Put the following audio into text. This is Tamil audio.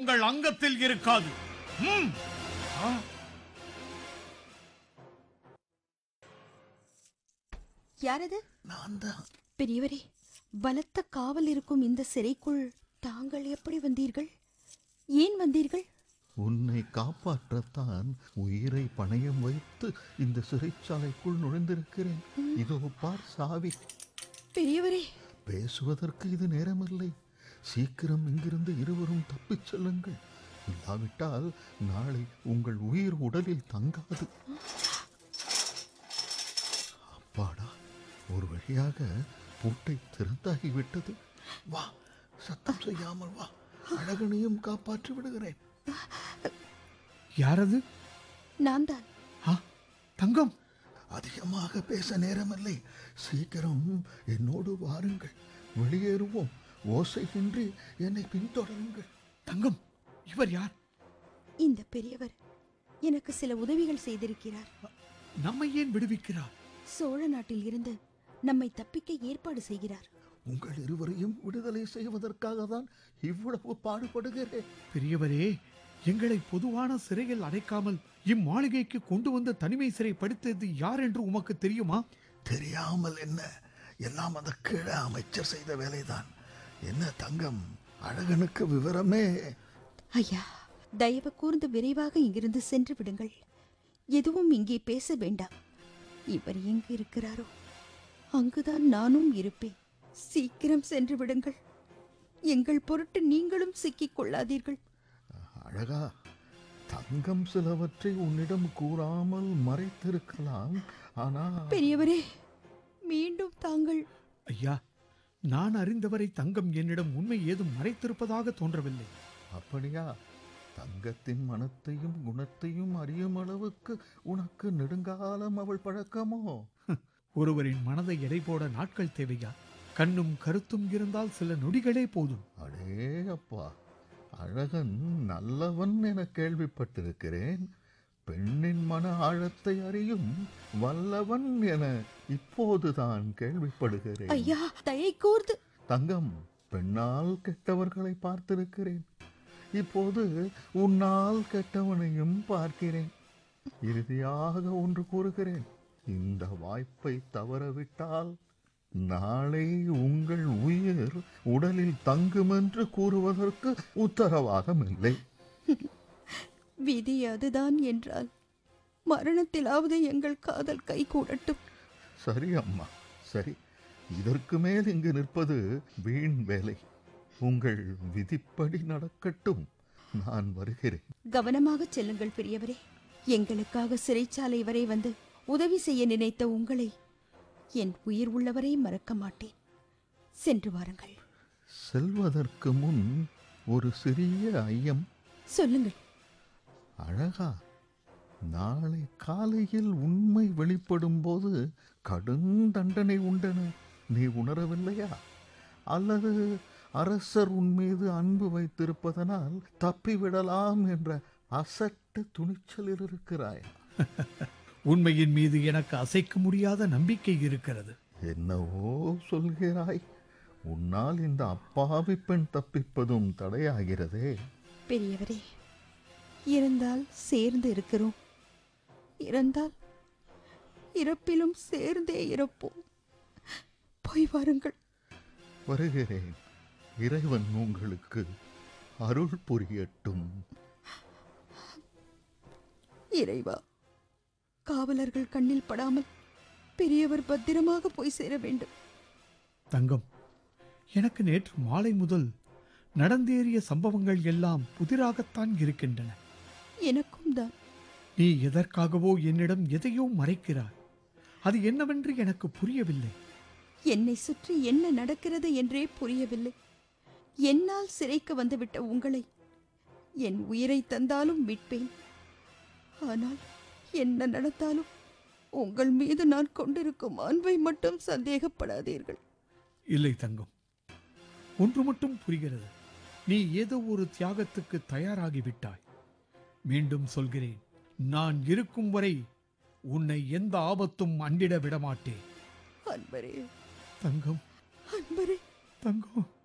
உங்கள் அங்கத்தில் இருக்காது ம். ஆ, யாரது நான் தான் பெரியவரே பலத்த காவல் இருக்கும் இந்த சிறைக்குள் தாங்கள் எப்படி வந்தீர்கள் ஏன் வந்தீர்கள் உன்னை காப்பாற்றத்தான் உயிரை பணயம் வைத்து இந்த சிறைச்சாலைக்குள் நுழைந்திருக்கிறேன் இதோ பார் சாவி பெரியவரே பேசுவதற்கு இது நேரமில்லை சீக்கிரம் இங்கிருந்து இருவரும் தப்பிச் செல்லுங்கள் இல்லாவிட்டால் நாளை உங்கள் உயிர் உடலில் தங்காது அப்பாடா ஒரு வழியாக பூட்டை திறந்தாகிவிட்டது வா சத்தம் செய்யாமல் வா அழகனையும் காப்பாற்றி விடுகிறேன் யாரது நான் தான் ஆ தங்கம் அதிகமாக பேச நேரமில்லை சீக்கிரம் என்னோடு வாருங்கள் வெளியேறுவோம் ஓசையின்றி என்னை பின்தொடருங்கள் தங்கம் இவர் யார் இந்த பெரியவர் எனக்கு சில உதவிகள் செய்திருக்கிறார் நம்மை ஏன் விடுவிக்கிறார் சோழ நாட்டில் இருந்து நம்மை தப்பிக்க ஏற்பாடு செய்கிறார் உங்கள் இருவரையும் விடுதலை செய்வதற்காக தான் இவ்வளவு பாடுபடுகிறேன் பெரியவரே எங்களை பொதுவான சிறையில் அடைக்காமல் இம்மாளிகைக்கு கொண்டு வந்து தனிமை சிறை படுத்தது யார் என்று உமக்கு தெரியுமா தெரியாமல் என்ன எல்லாம் அந்த கீழே அமைச்சர் செய்த வேலைதான் என்ன தங்கம் அழகனுக்கு விவரமே ஐயா தயவு கூர்ந்து விரைவாக இங்கிருந்து சென்று விடுங்கள் எதுவும் இங்கே பேச வேண்டாம் இவர் எங்கு இருக்கிறாரோ அங்குதான் நானும் இருப்பேன் சீக்கிரம் சென்று விடுங்கள் எங்கள் பொருட்டு நீங்களும் சிக்கிக் கொள்ளாதீர்கள் அழகா தங்கம் சிலவற்றை உன்னிடம் கூறாமல் மறைத்திருக்கலாம் ஆனால் பெரியவரே மீண்டும் தாங்கள் ஐயா நான் அறிந்தவரை தங்கம் என்னிடம் உண்மை ஏதும் மறைத்திருப்பதாக தோன்றவில்லை அப்படியா தங்கத்தின் மனத்தையும் குணத்தையும் அறியும் அளவுக்கு உனக்கு நெடுங்காலம் அவள் பழக்கமோ ஒருவரின் மனதை எடை போட நாட்கள் தேவையா கண்ணும் கருத்தும் இருந்தால் சில நொடிகளே போதும் அடே அப்பா அழகன் நல்லவன் என கேள்விப்பட்டிருக்கிறேன் பெண்ணின் மன ஆழத்தை அறியும் வல்லவன் என இப்போதுதான் கேள்விப்படுகிறேன் ஐயா தயை கூர்ந்து தங்கம் பெண்ணால் கெட்டவர்களை பார்த்திருக்கிறேன் இப்போது உன்னால் கெட்டவனையும் பார்க்கிறேன் இறுதியாக ஒன்று கூறுகிறேன் இந்த வாய்ப்பை தவறவிட்டால் நாளை உங்கள் உயிர் உடலில் தங்குமென்று கூறுவதற்கு உத்தரவாதம் இல்லை விதி அதுதான் என்றால் மரணத்திலாவது எங்கள் காதல் கை கூடட்டும் சரி அம்மா சரி இதற்கு மேல் இங்கு நிற்பது வீண் வேலை உங்கள் விதிப்படி நடக்கட்டும் நான் வருகிறேன் கவனமாக செல்லுங்கள் பெரியவரே எங்களுக்காக சிறைச்சாலை வரை வந்து உதவி செய்ய நினைத்த உங்களை என் உயிர் உள்ளவரை மறக்க மாட்டேன் சென்று வாருங்கள் செல்வதற்கு முன் ஒரு சிறிய ஐயம் சொல்லுங்கள் அழகா நாளை காலையில் உண்மை வெளிப்படும் போது கடும் தண்டனை உண்டென நீ உணரவில்லையா அல்லது அரசர் உன் மீது அன்பு வைத்திருப்பதனால் தப்பிவிடலாம் என்ற அசட்டு துணிச்சலில் இருக்கிறாயா உண்மையின் மீது எனக்கு அசைக்க முடியாத நம்பிக்கை இருக்கிறது என்னவோ சொல்கிறாய் உன்னால் இந்த அப்பாவி பெண் தப்பிப்பதும் தடையாகிறதே பெரியவரே இருந்தால் சேர்ந்து இருக்கிறோம் இறந்தால் இறப்பிலும் சேர்ந்தே இறப்போம் போய் வாருங்கள் வருகிறேன் இறைவன் உங்களுக்கு அருள் புரியட்டும் இறைவா காவலர்கள் கண்ணில் படாமல் பெரியவர் பத்திரமாக போய் சேர வேண்டும் தங்கம் எனக்கு நேற்று மாலை முதல் நடந்தேறிய சம்பவங்கள் எல்லாம் புதிராகத்தான் இருக்கின்றன எனக்கும் தான் நீ எதற்காகவோ என்னிடம் எதையோ மறைக்கிறாய் அது என்னவென்று எனக்கு புரியவில்லை என்னை சுற்றி என்ன நடக்கிறது என்றே புரியவில்லை என்னால் சிறைக்கு வந்துவிட்ட உங்களை என் உயிரை தந்தாலும் மீட்பேன் ஆனால் என்ன நடந்தாலும் உங்கள் மீது நான் கொண்டிருக்கும் அன்பை மட்டும் சந்தேகப்படாதீர்கள் இல்லை தங்கம் ஒன்று மட்டும் புரிகிறது நீ ஏதோ ஒரு தியாகத்துக்கு தயாராகிவிட்டாய் மீண்டும் சொல்கிறேன் நான் இருக்கும் வரை உன்னை எந்த ஆபத்தும் அண்டிட விடமாட்டேன் அன்பரே தங்கம் அன்பரே தங்கம்